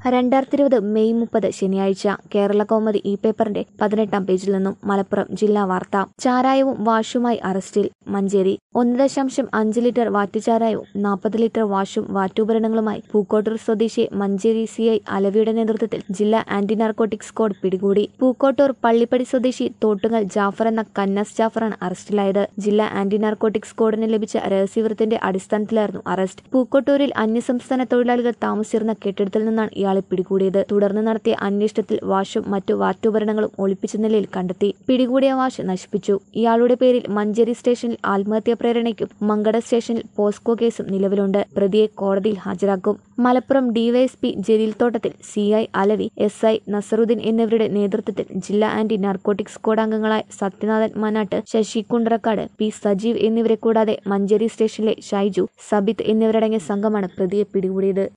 രണ്ടായിരത്തി ഇരുപത് മെയ് മുപ്പത് ശനിയാഴ്ച കേരള കൗമുദി ഈ പേപ്പറിന്റെ പതിനെട്ടാം പേജിൽ നിന്നും മലപ്പുറം ജില്ലാ വാർത്ത ചാരായവും വാഷുമായി അറസ്റ്റിൽ മഞ്ചേരി ഒന്ന് ദശാംശം അഞ്ച് ലിറ്റർ വാറ്റുചാരായവും നാൽപ്പത് ലിറ്റർ വാഷും വാറ്റുപകരണങ്ങളുമായി പൂക്കോട്ടൂർ സ്വദേശി മഞ്ചേരി സി ഐ അലവിയുടെ നേതൃത്വത്തിൽ ജില്ലാ ആന്റി നാർക്കോട്ടിക് സ്ക്വാഡ് പിടികൂടി പൂക്കോട്ടൂർ പള്ളിപ്പടി സ്വദേശി തോട്ടുങ്ങൽ ജാഫർ എന്ന കന്നാസ് ജാഫറാണ് അറസ്റ്റിലായത് ജില്ലാ ആന്റി നാർക്കോട്ടിക് സ്ക്വാഡിന് ലഭിച്ച രഹസ്യവിവരത്തിന്റെ അടിസ്ഥാനത്തിലായിരുന്നു അറസ്റ്റ് പൂക്കോട്ടൂരിൽ അന്യസംസ്ഥാന തൊഴിലാളികൾ താമസിച്ചിരുന്ന കെട്ടിടത്തിൽ നിന്നാണ് ഇയാളെ പിടികൂടിയത് തുടർന്ന് നടത്തിയ അന്വേഷണത്തിൽ വാഷും മറ്റു വാറ്റുപകരണങ്ങളും ഒളിപ്പിച്ച നിലയിൽ കണ്ടെത്തി പിടികൂടിയ വാഷ് നശിപ്പിച്ചു ഇയാളുടെ പേരിൽ മഞ്ചേരി സ്റ്റേഷനിൽ ആത്മഹത്യാ പ്രേരണയ്ക്കും മങ്കട സ്റ്റേഷനിൽ പോസ്കോ കേസും നിലവിലുണ്ട് പ്രതിയെ കോടതിയിൽ ഹാജരാക്കും Malappuram DYSP Jaleel Thottathil C I Alavi S I Nasaruddin എന്നിവരുടെ നേതൃത്വത്തിൽ ജില്ലാ ആന്റി നാർക്കോട്ടിക് സ്ക്വാഡ് അംഗങ്ങളായ സത്യനാഥൻ മനാട്ട് ശശി കുണ്ടറക്കാട് പി സജീവ് എന്നിവരെ കൂടാതെ മഞ്ചേരി സ്റ്റേഷനിലെ ഷൈജു സബിത്ത് എന്നിവരടങ്ങിയ സംഘമാണ് പ്രതിയെ പിടികൂടിയത്